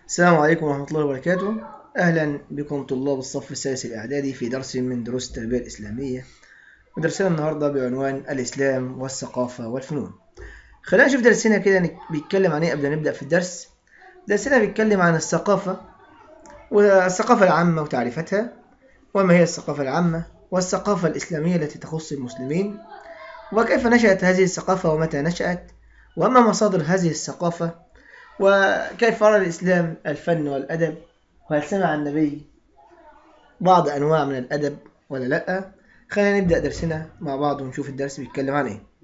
السلام عليكم ورحمة الله وبركاته أهلا بكم طلاب الصف السادس الإعدادي في درس من دروس التربية الإسلامية ودرسنا النهاردة بعنوان الإسلام والثقافة والفنون خلينا نشوف درسنا كده بيتكلم عن إيه قبل نبدأ في الدرس درسنا بيتكلم عن الثقافة والثقافة العامة وتعريفتها وما هي الثقافة العامة والثقافة الإسلامية التي تخص المسلمين وكيف نشأت هذه الثقافة ومتى نشأت وما مصادر هذه الثقافة وكيف رأى الإسلام الفن والأدب وهل سمع النبي بعض أنواع من الأدب ولا لأ خلينا نبدأ درسنا مع بعض ونشوف الدرس بيتكلم عن إيه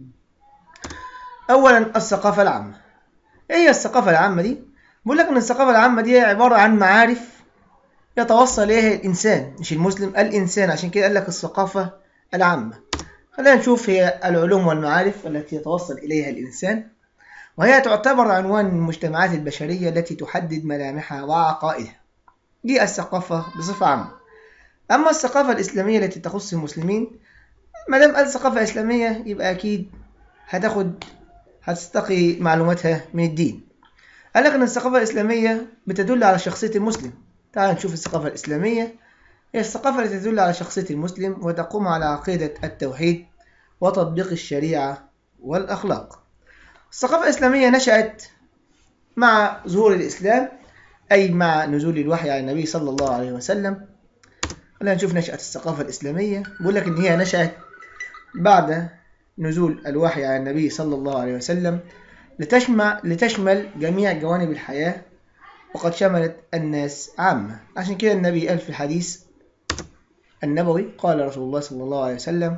أولا الثقافة العامة إيه هي الثقافة العامة دي؟ بقول لك إن الثقافة العامة دي عبارة عن معارف يتوصل إليها الإنسان مش المسلم الإنسان عشان كده قال لك الثقافة العامة خلينا نشوف هي العلوم والمعارف التي يتوصل إليها الإنسان وهي تعتبر عنوان المجتمعات البشرية التي تحدد ملامحها وعقائدها دي الثقافة بصفة عامة أما الثقافة الإسلامية التي تخص المسلمين ما دام قال ثقافة إسلامية يبقى أكيد هتاخد هتستقي معلوماتها من الدين قال لك إن الثقافة الإسلامية بتدل على شخصية المسلم تعال نشوف الثقافة الإسلامية هي الثقافة التي تدل على شخصية المسلم وتقوم على عقيدة التوحيد وتطبيق الشريعة والأخلاق الثقافة الإسلامية نشأت مع ظهور الإسلام أي مع نزول الوحي على النبي صلى الله عليه وسلم خلينا نشوف نشأة الثقافة الإسلامية بقول لك إن هي نشأت بعد نزول الوحي على النبي صلى الله عليه وسلم لتشمل, لتشمل جميع جوانب الحياة وقد شملت الناس عامة عشان كده النبي قال في الحديث النبوي قال رسول الله صلى الله عليه وسلم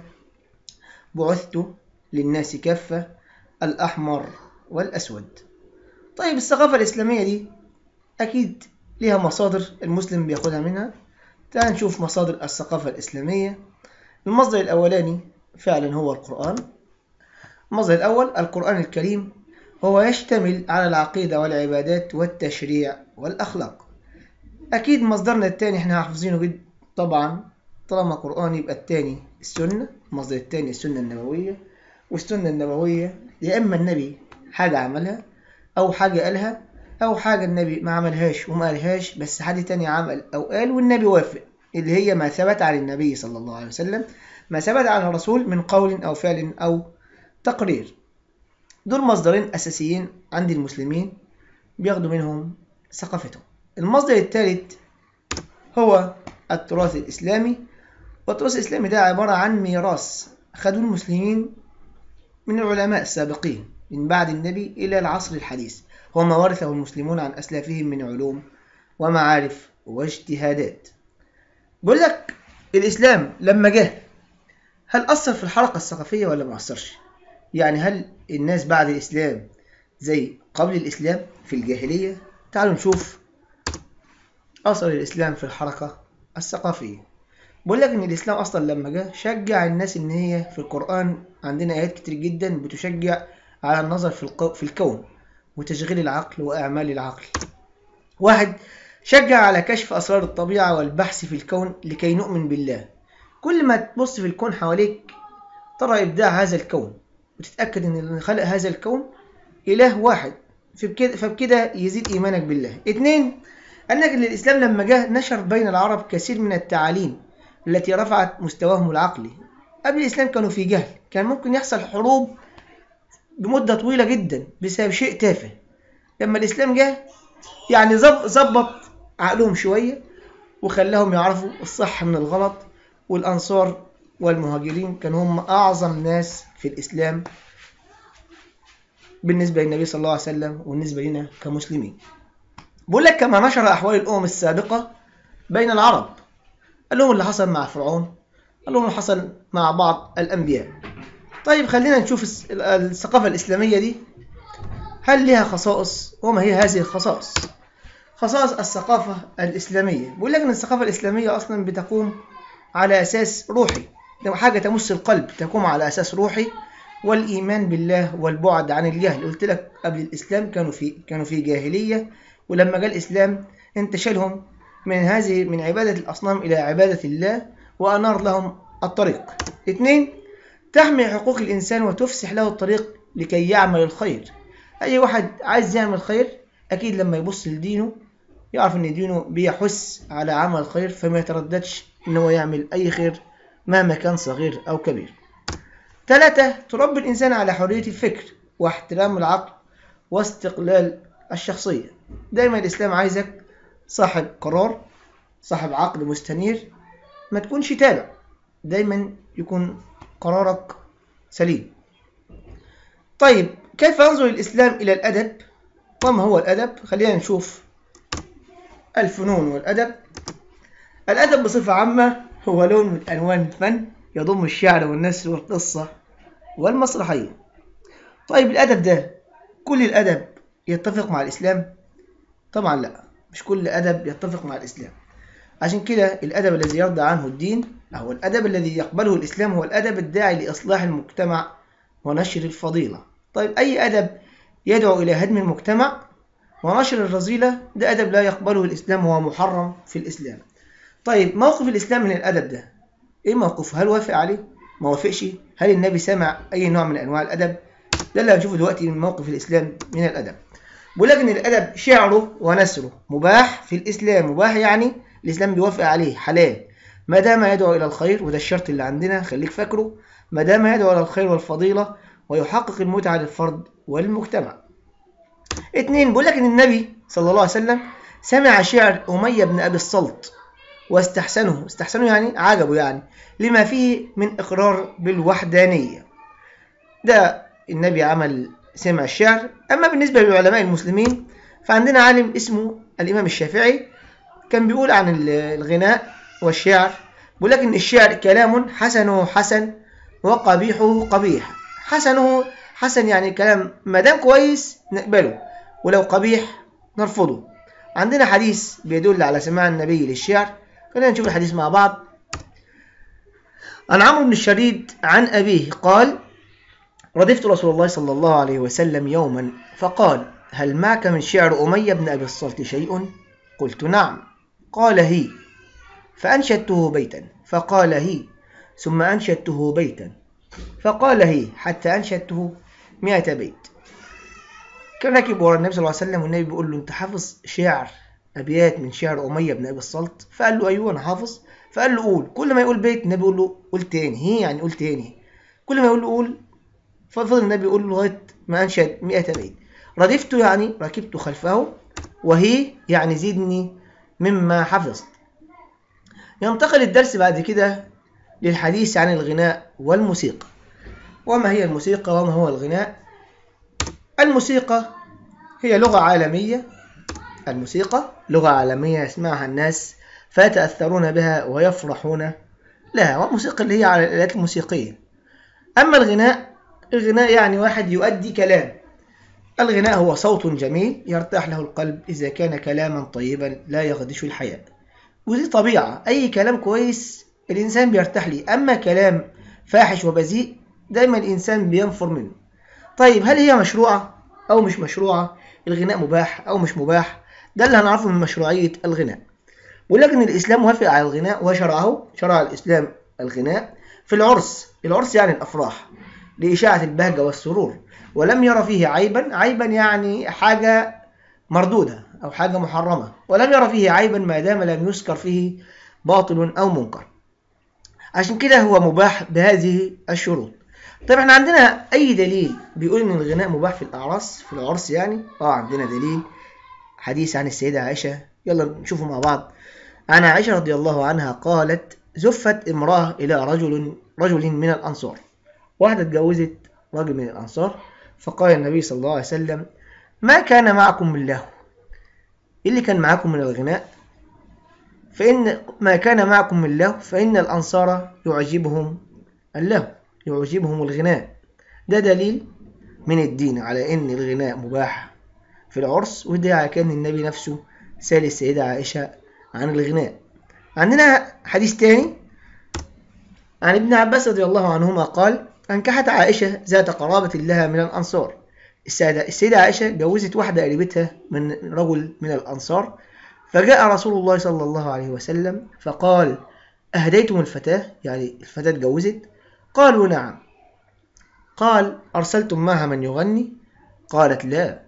بعثت للناس كافة الأحمر والأسود طيب الثقافة الإسلامية دي أكيد ليها مصادر المسلم بياخدها منها تعال نشوف مصادر الثقافة الإسلامية المصدر الأولاني فعلا هو القرآن المصدر الأول القرآن الكريم هو يشتمل على العقيدة والعبادات والتشريع والأخلاق أكيد مصدرنا الثاني احنا حافظينه جدا طبعا طالما قرآن يبقى الثاني السنة المصدر الثاني السنة النبوية والسنة النبوية يا إما النبي حاجة عملها أو حاجة قالها أو حاجة النبي ما عملهاش وما قالهاش بس حد تاني عمل أو قال والنبي وافق اللي هي ما ثبت عن النبي صلى الله عليه وسلم ما ثبت عن الرسول من قول أو فعل أو تقرير دول مصدرين أساسيين عند المسلمين بياخدوا منهم ثقافتهم المصدر الثالث هو التراث الإسلامي والتراث الإسلامي ده عبارة عن ميراث خدوه المسلمين من العلماء السابقين من بعد النبي إلى العصر الحديث هو ما ورثه المسلمون عن أسلافهم من علوم ومعارف واجتهادات بقول لك الإسلام لما جه هل أثر في الحركة الثقافية ولا ما أثرش؟ يعني هل الناس بعد الإسلام زي قبل الإسلام في الجاهلية؟ تعالوا نشوف أثر الإسلام في الحركة الثقافية بقول لك ان الاسلام اصلا لما جه شجع الناس ان هي في القران عندنا ايات كتير جدا بتشجع على النظر في, القو... في الكون وتشغيل العقل واعمال العقل واحد شجع على كشف اسرار الطبيعه والبحث في الكون لكي نؤمن بالله كل ما تبص في الكون حواليك ترى ابداع هذا الكون وتتاكد ان اللي خلق هذا الكون اله واحد فبكده, فبكده يزيد ايمانك بالله اتنين قال لك ان الاسلام لما جه نشر بين العرب كثير من التعاليم التي رفعت مستواهم العقلي قبل الإسلام كانوا في جهل كان ممكن يحصل حروب بمدة طويلة جدا بسبب شيء تافه لما الإسلام جه يعني ظبط عقلهم شوية وخلاهم يعرفوا الصح من الغلط والأنصار والمهاجرين كانوا هم أعظم ناس في الإسلام بالنسبة للنبي صلى الله عليه وسلم وبالنسبة لنا كمسلمين بقول لك كما نشر أحوال الأمم السابقة بين العرب قال لهم اللي حصل مع فرعون قال لهم اللي حصل مع بعض الأنبياء طيب خلينا نشوف الثقافة الإسلامية دي هل لها خصائص وما هي هذه الخصائص خصائص الثقافة الإسلامية بقول لك إن الثقافة الإسلامية أصلا بتقوم على أساس روحي لو حاجة تمس القلب تقوم على أساس روحي والإيمان بالله والبعد عن الجهل قلت لك قبل الإسلام كانوا في كانوا في جاهلية ولما جاء الإسلام انتشلهم من هذه من عبادة الأصنام إلى عبادة الله وأنار لهم الطريق اثنين تحمي حقوق الإنسان وتفسح له الطريق لكي يعمل الخير أي واحد عايز يعمل خير أكيد لما يبص لدينه يعرف ان دينه بيحث على عمل الخير فما يترددش ان هو يعمل اي خير مهما كان صغير او كبير ثلاثة تربي الإنسان على حرية الفكر واحترام العقل واستقلال الشخصية دايما الإسلام عايزك صاحب قرار صاحب عقل مستنير ما تكونش تابع دايما يكون قرارك سليم طيب كيف ينظر الإسلام إلى الأدب وما هو الأدب خلينا نشوف الفنون والأدب الأدب بصفة عامة هو لون من ألوان الفن يضم الشعر والنثر والقصة والمسرحية طيب الأدب ده كل الأدب يتفق مع الإسلام؟ طبعا لا مش كل أدب يتفق مع الإسلام عشان كده الأدب الذي يرضى عنه الدين أو الأدب الذي يقبله الإسلام هو الأدب الداعي لإصلاح المجتمع ونشر الفضيلة طيب أي أدب يدعو إلى هدم المجتمع ونشر الرذيلة ده أدب لا يقبله الإسلام وهو محرم في الإسلام طيب موقف الإسلام من الأدب ده إيه موقفه هل وافق عليه ما وافقش هل النبي سمع أي نوع من أنواع الأدب ده اللي هنشوفه دلوقتي من موقف الإسلام من الأدب بيقول لك إن الأدب شعره ونثره مباح في الإسلام مباح يعني الإسلام بيوافق عليه حلال ما دام يدعو إلى الخير وده الشرط اللي عندنا خليك فاكره ما دام يدعو إلى الخير والفضيلة ويحقق المتعة للفرد والمجتمع اتنين بيقول لك إن النبي صلى الله عليه وسلم سمع شعر أمية بن أبي الصلت واستحسنه استحسنه يعني عجبه يعني لما فيه من إقرار بالوحدانية ده النبي عمل سمع الشعر أما بالنسبة للعلماء المسلمين فعندنا عالم اسمه الإمام الشافعي كان بيقول عن الغناء والشعر بيقول لك إن الشعر كلام حسنه حسن وقبيحه قبيح حسنه حسن يعني كلام ما دام كويس نقبله ولو قبيح نرفضه عندنا حديث بيدل على سماع النبي للشعر خلينا نشوف الحديث مع بعض عن عمرو بن الشريد عن أبيه قال ردفت رسول الله صلى الله عليه وسلم يوما فقال هل معك من شعر أمية بن أبي الصلت شيء قلت نعم قال هي فأنشدته بيتا فقال هي ثم أنشدته بيتا فقال هي حتى أنشدته مئة بيت كان راكب ورا النبي صلى الله عليه وسلم والنبي بيقول له أنت حافظ شعر أبيات من شعر أمية بن أبي الصلت فقال له أيوه أنا حافظ فقال له قول كل ما يقول بيت النبي يقول له قول تاني هي يعني قول تاني كل ما يقول له قول ففضل النبي يقول له لغاية ما أنشد مئة بيت ردفت يعني ركبت خلفه وهي يعني زدني مما حفظت ينتقل الدرس بعد كده للحديث عن الغناء والموسيقى وما هي الموسيقى وما هو الغناء الموسيقى هي لغة عالمية الموسيقى لغة عالمية يسمعها الناس فيتأثرون بها ويفرحون لها والموسيقى اللي هي على الآلات الموسيقية أما الغناء الغناء يعني واحد يؤدي كلام الغناء هو صوت جميل يرتاح له القلب إذا كان كلاما طيبا لا يغدش الحياة ودي طبيعة أي كلام كويس الإنسان بيرتاح ليه أما كلام فاحش وبذيء دايما الإنسان بينفر منه طيب هل هي مشروعة أو مش مشروعة الغناء مباح أو مش مباح ده اللي هنعرفه من مشروعية الغناء ولكن الإسلام وافق على الغناء وشرعه شرع الإسلام الغناء في العرس العرس يعني الأفراح لإشاعة البهجة والسرور ولم يرى فيه عيبا عيبا يعني حاجة مردودة أو حاجة محرمة ولم يرى فيه عيبا ما دام لم يذكر فيه باطل أو منكر عشان كده هو مباح بهذه الشروط طيب احنا عندنا أي دليل بيقول إن الغناء مباح في الأعراس في العرس يعني اه عندنا دليل حديث عن السيدة عائشة يلا نشوفه مع بعض عن عائشة رضي الله عنها قالت زفت امرأة إلى رجل رجل من الأنصار واحدة اتجوزت رجل من الأنصار فقال النبي صلى الله عليه وسلم ما كان معكم من له إيه اللي كان معكم من الغناء فإن ما كان معكم من له فإن الأنصار يعجبهم اللهو يعجبهم الغناء ده دليل من الدين على إن الغناء مباح في العرس وده كان النبي نفسه سال السيدة عائشة عن الغناء عندنا حديث تاني عن ابن عباس رضي الله عنهما قال أنكحت عائشة ذات قرابة لها من الأنصار السيدة, السيدة عائشة جوزت واحدة قريبتها من رجل من الأنصار فجاء رسول الله صلى الله عليه وسلم فقال أهديتم الفتاة يعني الفتاة جوزت قالوا نعم قال أرسلتم معها من يغني قالت لا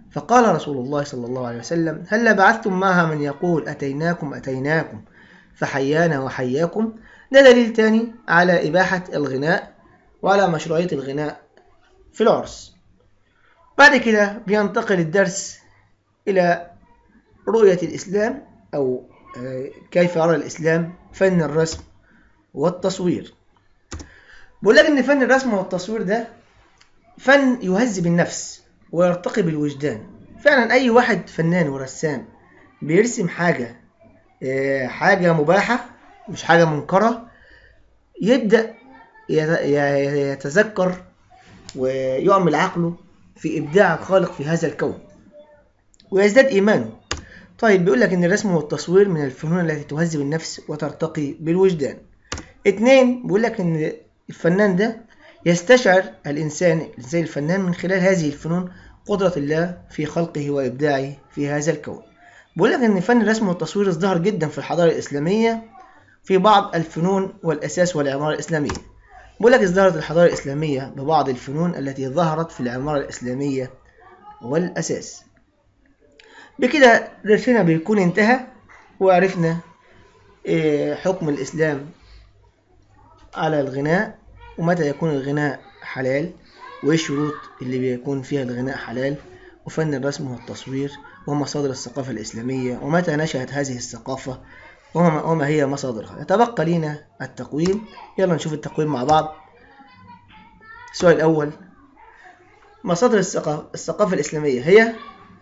فقال رسول الله صلى الله عليه وسلم هل بعثتم معها من يقول أتيناكم أتيناكم فحيانا وحياكم ده دليل تاني على إباحة الغناء وعلى مشروعية الغناء في العرس بعد كده بينتقل الدرس إلى رؤية الإسلام أو كيف يرى الإسلام فن الرسم والتصوير بقول لك إن فن الرسم والتصوير ده فن يهذب النفس ويرتقي بالوجدان فعلا أي واحد فنان ورسام بيرسم حاجة حاجة مباحة مش حاجة منكرة يبدأ يتذكر ويعمل عقله في إبداع الخالق في هذا الكون ويزداد إيمانه طيب بيقول لك إن الرسم والتصوير من الفنون التي تهذب النفس وترتقي بالوجدان اتنين بيقول لك إن الفنان ده يستشعر الإنسان الإنسان الفنان من خلال هذه الفنون قدرة الله في خلقه وإبداعه في هذا الكون بيقول لك إن فن الرسم والتصوير ازدهر جدا في الحضارة الإسلامية في بعض الفنون والأساس والعمارة الإسلامية بيقول لك ازدهرت الحضارة الإسلامية ببعض الفنون التي ظهرت في العمارة الإسلامية والأساس بكده درسنا بيكون انتهى وعرفنا حكم الإسلام على الغناء ومتى يكون الغناء حلال وإيه الشروط اللي بيكون فيها الغناء حلال وفن الرسم والتصوير ومصادر الثقافة الإسلامية ومتى نشأت هذه الثقافة وما, وما هي مصادرها يتبقى لنا التقويم يلا نشوف التقويم مع بعض السؤال الأول مصادر الثقافة, الثقافة الإسلامية هي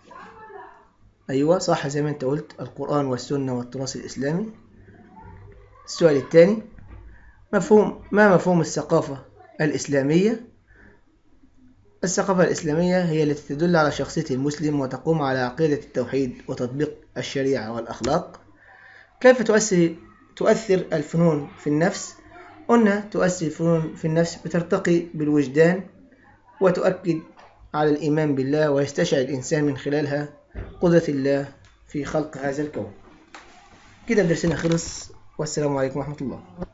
أيوة صح زي ما أنت قلت القرآن والسنة والتراث الإسلامي السؤال الثاني مفهوم ما مفهوم الثقافة الإسلامية الثقافة الإسلامية هي التي تدل على شخصية المسلم وتقوم على عقيدة التوحيد وتطبيق الشريعة والأخلاق كيف تؤثر تؤثر الفنون في النفس قلنا تؤثر الفنون في النفس بترتقي بالوجدان وتؤكد على الإيمان بالله ويستشعر الإنسان من خلالها قدرة الله في خلق هذا الكون كده درسنا خلص والسلام عليكم ورحمة الله